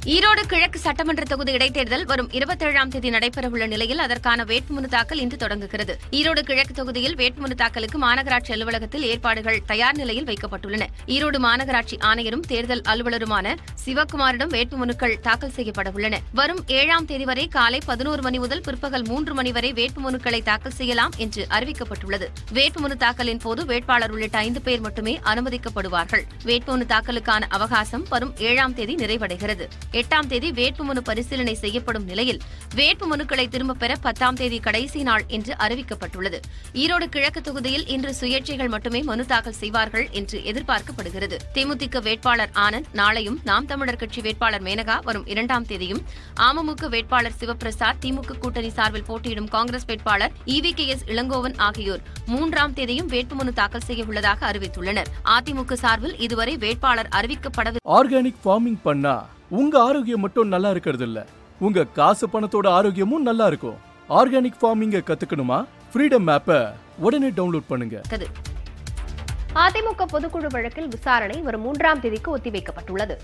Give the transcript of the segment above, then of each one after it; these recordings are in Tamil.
ஈரோடு கிழக்கு சட்டமன்ற தொகுதி இடைத்தேர்தல் வரும் இருபத்தேழாம் தேதி நடைபெறவுள்ள நிலையில் அதற்கான வேட்புமனு தாக்கல் இன்று தொடங்குகிறது ஈரோடு கிழக்கு தொகுதியில் வேட்புமனு தாக்கலுக்கு மாநகராட்சி அலுவலகத்தில் ஏற்பாடுகள் தயார் நிலையில் வைக்கப்பட்டுள்ளன ஈரோடு மாநகராட்சி ஆணையரும் தேர்தல் அலுவலருமான சிவக்குமாரிடம் வேட்புமனுக்கள் தாக்கல் செய்யப்பட உள்ளன வரும் ஏழாம் தேதி வரை காலை பதினோரு மணி முதல் பிற்பகல் மூன்று மணி வரை வேட்புமனுக்களை தாக்கல் செய்யலாம் என்று அறிவிக்கப்பட்டுள்ளது வேட்புமனு தாக்கலின் போது வேட்பாளர் உள்ளிட்ட ஐந்து பேர் மட்டுமே அனுமதிக்கப்படுவார்கள் வேட்புமனு தாக்கலுக்கான அவகாசம் வரும் ஏழாம் தேதி நிறைவடைகிறது எட்டாம் தேதி வேட்புமனு பரிசீலனை செய்யப்படும் நிலையில் வேட்புமனுக்களை திரும்பப் பெற பத்தாம் தேதி கடைசி நாள் என்று அறிவிக்கப்பட்டுள்ளது ஈரோடு கிழக்கு தொகுதியில் இன்று சுயேட்சைகள் மட்டுமே மனு தாக்கல் செய்வார்கள் என்று எதிர்பார்க்கப்படுகிறது தேமுதிக வேட்பாளர் ஆனந்த் நாளையும் நாம் தமிழர் கட்சி வேட்பாளர் மேனகா வரும் இரண்டாம் தேதியும் அமமுக வேட்பாளர் சிவபிரசாத் திமுக கூட்டணி சார்பில் போட்டியிடும் காங்கிரஸ் வேட்பாளர் இவி கே எஸ் இளங்கோவன் ஆகியோர் மூன்றாம் தேதியும் வேட்புமனு தாக்கல் செய்ய உள்ளதாக அறிவித்துள்ளனர் அதிமுக சார்பில் இதுவரை வேட்பாளர் அறிவிக்கப்படவில்லை ஆர்கானிக் ஃபார்மிங் பண்ணா உங்க ஆரோக்கியம் மட்டும் நல்லா இருக்கிறது இல்ல உங்க காசு பணத்தோட ஆரோக்கியமும் நல்லா இருக்கும் ஆர்கானிக் ஃபார்மிங்க கத்துக்கணுமா ஃப்ரீடம் ஆப்பை உடனே டவுன்லோட் பண்ணுங்க அதிமுக பொதுக்குழு வழக்கில் விசாரணை வரும் மூன்றாம் தேதிக்கு ஒத்திவைக்கப்பட்டுள்ளது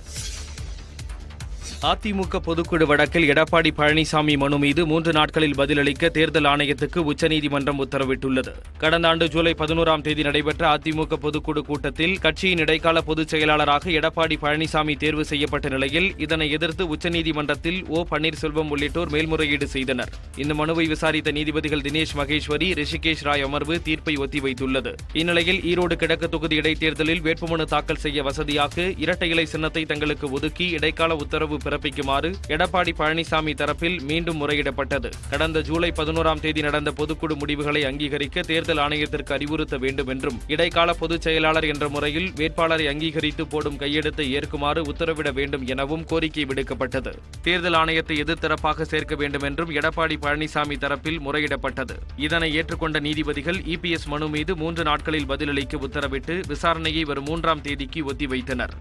அதிமுக பொதுக்குழு வழக்கில் எடப்பாடி பழனிசாமி மனு மீது மூன்று நாட்களில் பதிலளிக்க தேர்தல் ஆணையத்துக்கு உச்சநீதிமன்றம் உத்தரவிட்டுள்ளது கடந்த ஆண்டு ஜூலை பதினோராம் தேதி நடைபெற்ற அதிமுக பொதுக்குழு கூட்டத்தில் கட்சியின் இடைக்கால பொதுச் செயலாளராக எடப்பாடி பழனிசாமி தேர்வு செய்யப்பட்ட நிலையில் இதனை எதிர்த்து உச்சநீதிமன்றத்தில் ஓ பன்னீர்செல்வம் உள்ளிட்டோர் மேல்முறையீடு செய்தனர் இந்த மனுவை விசாரித்த நீதிபதிகள் தினேஷ் மகேஸ்வரி ரிஷிகேஷ் ராய் அமர்வு தீர்ப்பை ஒத்திவைத்துள்ளது இந்நிலையில் ஈரோடு கிழக்கு தொகுதி இடைத்தேர்தலில் வேட்புமனு தாக்கல் செய்ய வசதியாக இரட்டை இலை சின்னத்தை தங்களுக்கு ஒதுக்கி இடைக்கால உத்தரவு பிறப்பிக்குமாறு எடப்பாடி பழனிசாமி தரப்பில் மீண்டும் முறையிடப்பட்டது கடந்த ஜூலை பதினோராம் தேதி நடந்த பொதுக்குழு முடிவுகளை அங்கீகரிக்க தேர்தல் ஆணையத்திற்கு அறிவுறுத்த வேண்டும் என்றும் இடைக்கால பொதுச் செயலாளர் என்ற முறையில் வேட்பாளரை அங்கீகரித்து போடும் கையெழுத்தை ஏற்குமாறு உத்தரவிட வேண்டும் எனவும் கோரிக்கை விடுக்கப்பட்டது தேர்தல் ஆணையத்தை எதிர்த்தரப்பாக சேர்க்க வேண்டும் என்றும் எடப்பாடி பழனிசாமி தரப்பில் முறையிடப்பட்டது இதனை ஏற்றுக்கொண்ட நீதிபதிகள் இபிஎஸ் மனு மீது மூன்று நாட்களில் பதிலளிக்க உத்தரவிட்டு விசாரணையை வரும் மூன்றாம் தேதிக்கு ஒத்திவைத்தனர்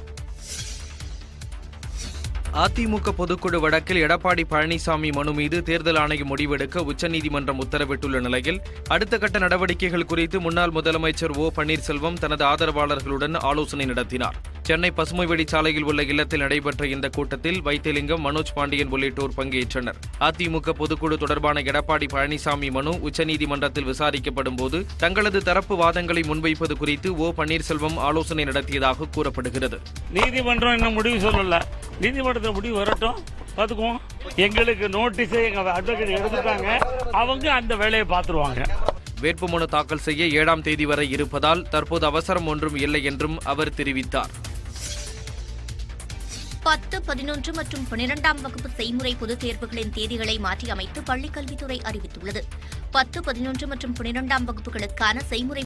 அதிமுக பொதுக்குழு வழக்கில் எடப்பாடி பழனிசாமி மனு மீது தேர்தல் ஆணையம் முடிவெடுக்க உச்சநீதிமன்றம் உத்தரவிட்டுள்ள நிலையில் அடுத்த கட்ட நடவடிக்கைகள் குறித்து முன்னாள் முதலமைச்சர் ஓ பன்னீர்செல்வம் தனது ஆதரவாளர்களுடன் ஆலோசனை நடத்தினார் சென்னை பசுமை சாலையில் உள்ள இல்லத்தில் நடைபெற்ற இந்த கூட்டத்தில் வைத்திலிங்கம் மனோஜ் பாண்டியன் உள்ளிட்டோர் பங்கேற்றனர் அதிமுக பொதுக்குழு தொடர்பான எடப்பாடி பழனிசாமி மனு உச்சநீதிமன்றத்தில் விசாரிக்கப்படும் போது தங்களது தரப்பு வாதங்களை முன்வைப்பது குறித்து ஓ பன்னீர்செல்வம் ஆலோசனை நடத்தியதாக கூறப்படுகிறது நீதிமன்றம் இன்னும் முடிவு சொல்லல நீதிமன்றத்தில் முடிவு வரட்டும் பார்த்துக்குவோம் எங்களுக்கு நோட்டீஸை எங்க அட்வொகேட் எடுத்துட்டாங்க அவங்க அந்த வேலையை பார்த்துருவாங்க வேட்புமனு தாக்கல் செய்ய ஏழாம் தேதி வரை இருப்பதால் தற்போது அவசரம் ஒன்றும் இல்லை என்றும் அவர் தெரிவித்தார் பத்து பதினொன்று மற்றும் பனிரெண்டாம் வகுப்பு செய்முறை பொதுத் தேர்வுகளின் தேதிகளை மாற்றி அமைத்து பள்ளிக்கல்வித்துறை அறிவித்துள்ளது பத்து பதினொன்று மற்றும் பனிரெண்டாம் வகுப்புகளுக்கான செய்முறை